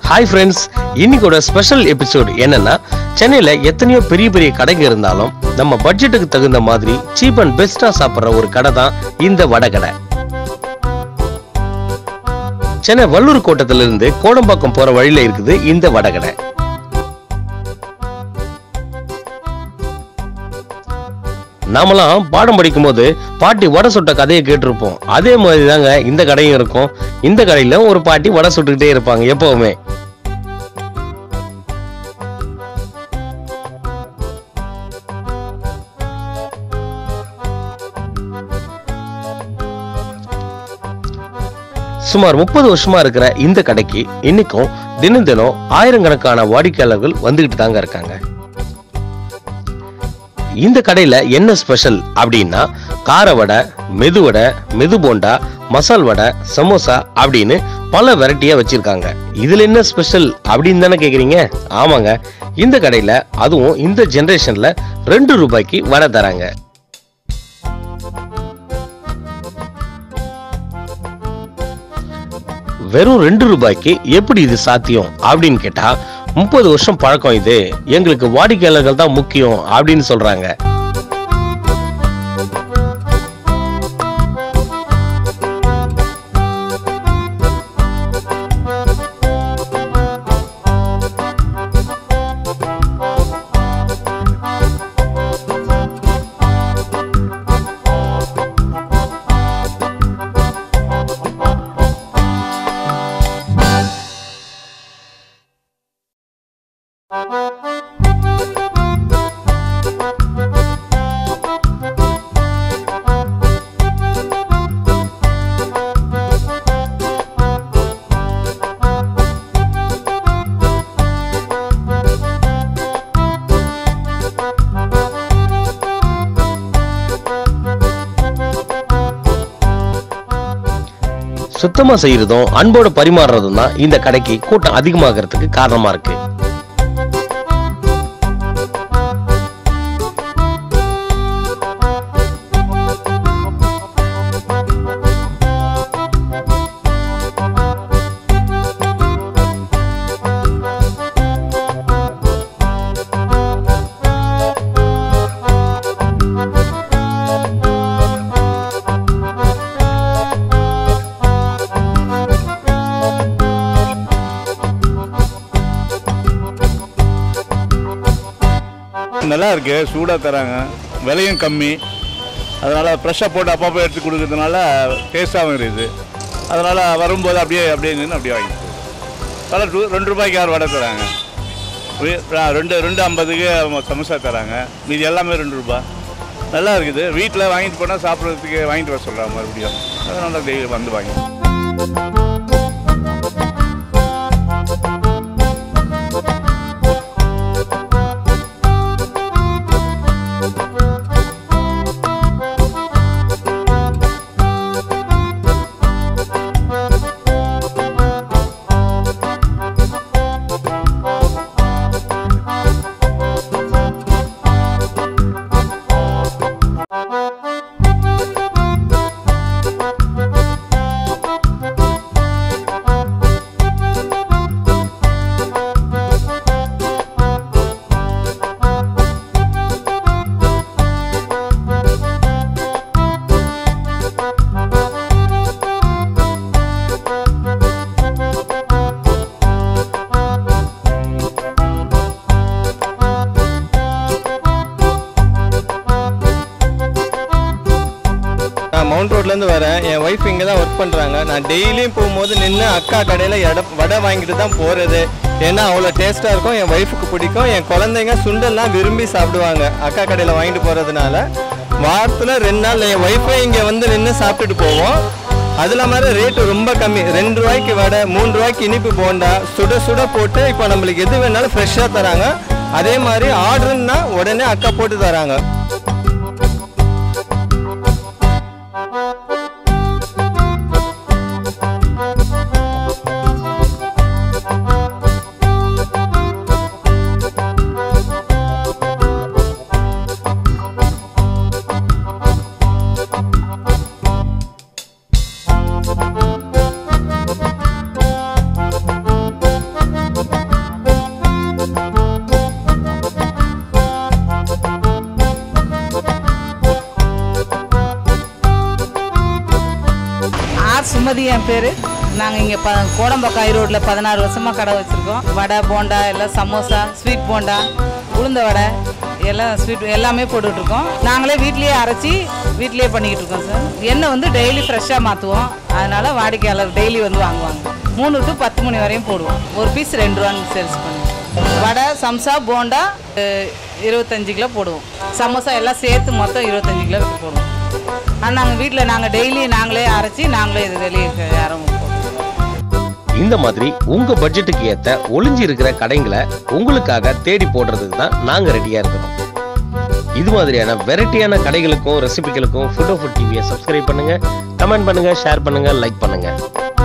hi friends இன்னைக்கோட special episode என்னன்னா சென்னையில எத்தனையோ பெரிய பெரிய கடைங்க இருந்தாலும் நம்ம பட்ஜெட்டுக்கு தகுந்த மாதிரி சீப் அண்ட் பெஸ்டா சாப்பிடுற ஒரு கடை தான் இந்த வடை கடை சென்னை வள்ளூர் கோட்டத்துல இருந்து கோடம்பாக்கம் போற வழியில இருக்குது இந்த வடை கடை நாமெல்லாம் பாடம் படிக்கும் போது பாட்டி வடை சுட்ட கதையை கேட்டிருப்போம் அதே மாதிரி தாங்க இந்த கடையும் இருக்கும் இந்த கடையில ஒரு பாட்டி வடை சுட்டுக்கிட்டே இருப்பாங்க எப்பவுமே சுமார் முப்பது வருஷமா இருக்கிற இந்த கடைக்கு இன்னைக்கும் தினம் தினம் ஆயிரக்கணக்கான வாடிக்கையாளர்கள் வந்துகிட்டு தாங்க இருக்காங்க இந்த கடையில என்ன ஸ்பெஷல் அப்படின்னா கார வடை மெது வடை மெது போண்டா மசால் வடை சமோசா அப்படின்னு பல வெரைட்டியா வச்சிருக்காங்க இதுல என்ன ஸ்பெஷல் அப்படின்னு தானே கேக்குறீங்க ஆமாங்க இந்த கடையில அதுவும் இந்த ஜெனரேஷன்ல ரெண்டு ரூபாய்க்கு வடை தராங்க வெறும் ரெண்டு ரூபாய்க்கு எப்படி இது சாத்தியம் அப்படின்னு கேட்டா முப்பது வருஷம் பழக்கம் இது எங்களுக்கு வாடிக்கையாளர்கள் தான் முக்கியம் அப்படின்னு சொல்றாங்க சுத்தமா செய்யறதும் அன்போட பரிமாறுறதும் தான் இந்த கடைக்கு கூட்டம் அதிகமாகிறதுக்கு காரணமா இருக்கு நல்லா இருக்கு சூடாக தராங்க விலையும் கம்மி அதனால் ஃப்ரெஷ்ஷாக போட்டு அப்பப்போ எடுத்து கொடுக்கறதுனால டேஸ்ட்டாகவும் இருக்குது அதனால் வரும்போது அப்படியே அப்படியே நின்று அப்படியே வாங்கிட்டு பல டூ ரெண்டு ரூபாய்க்கு யார் வடை தராங்க ரெ- ஆ, ரெண்டு ரெண்டு ஐம்பதுக்கு சமோசா தராங்க மீதி எல்லாமே ரெண்டு ரூபாய் நல்லா இருக்குது வீட்டில் வாங்கிட்டு போனால் சாப்பிட்றதுக்கு வாங்கிட்டு வர சொல்கிறாங்க மறுபடியும் அதனால் டெய்லி வந்து வாங்கி நான் மவுண்ட் ரோட்லேருந்து வரேன் என் ஒய்ஃப் இங்கே தான் ஒர்க் பண்ணுறாங்க நான் டெய்லியும் போகும்போது நின்று அக்கா கடையில் எட வடை வாங்கிட்டு தான் போகிறது ஏன்னா அவ்வளோ டேஸ்ட்டாக இருக்கும் என் ஒய்ஃபுக்கு பிடிக்கும் என் குழந்தைங்க சுண்டல்லாம் விரும்பி சாப்பிடுவாங்க அக்கா கடையில் வாங்கிட்டு போகிறதுனால வாரத்தில் ரெண்டு நாள் என் ஒய்ஃபை இங்கே வந்து நின்று சாப்பிட்டுட்டு போவோம் அதில் மாதிரி ரேட்டு ரொம்ப கம்மி ரெண்டு ரூபாய்க்கு வடை மூணு ரூபாய்க்கு இனிப்பு போண்டா சுட சுட போட்டு இப்போ நம்மளுக்கு எது வேணாலும் ஃப்ரெஷ்ஷாக தராங்க அதே மாதிரி ஆர்டர்னா உடனே அக்கா போட்டு தராங்க சுமதி என் பேர் நாங்கள் இங்கே ப கோடம்பாக்கம் ஈரோட்டில் பதினாறு வருஷமாக கடை வச்சுருக்கோம் வடை போண்டா எல்லாம் சமோசா ஸ்வீட் போண்டா உளுந்த வடை எல்லாம் ஸ்வீட் எல்லாமே போட்டுட்ருக்கோம் நாங்களே வீட்லேயே அரைச்சி வீட்லேயே பண்ணிக்கிட்டு இருக்கோம் சார் எண்ணெய் வந்து டெய்லி ஃப்ரெஷ்ஷாக மாற்றுவோம் அதனால் வாடிக்கையாளர் டெய்லி வந்து வாங்குவாங்க மூணு டு பத்து மணி வரையும் போடுவோம் ஒரு பீஸ் ரெண்டு ரூபான்னு சேல்ஸ் பண்ணுவோம் வடை சம்சா போண்டா அஹ், இருபத்தஞ்சு கிலோ போடுவோம் சமோசா எல்லாம் சேர்த்து மொத்தம் இருபத்தஞ்சு கிலோ போடுவோம் ஆனால் நாங்கள் வீட்டில் நாங்கள் டெய்லி நாங்களே அரைச்சி நாங்களே இது வெளியே இருக்க யாரும் போடுவோம் இந்த மாதிரி உங்க பட்ஜெட்டுக்கு ஏத்த ஒளிஞ்சு இருக்கிற கடைங்களை உங்களுக்காக தேடி போடுறதுக்கு தான் நாங்க ரெடியா இருக்கிறோம் இது மாதிரியான வெரைட்டியான கடைகளுக்கும் ரெசிபிகளுக்கும் ஃபுட்டோ ஃபுட் டிவியை சப்ஸ்கிரைப் பண்ணுங்க கமெண்ட் பண்ணுங்க ஷேர் பண்ணுங்க லைக் பண்ணுங்க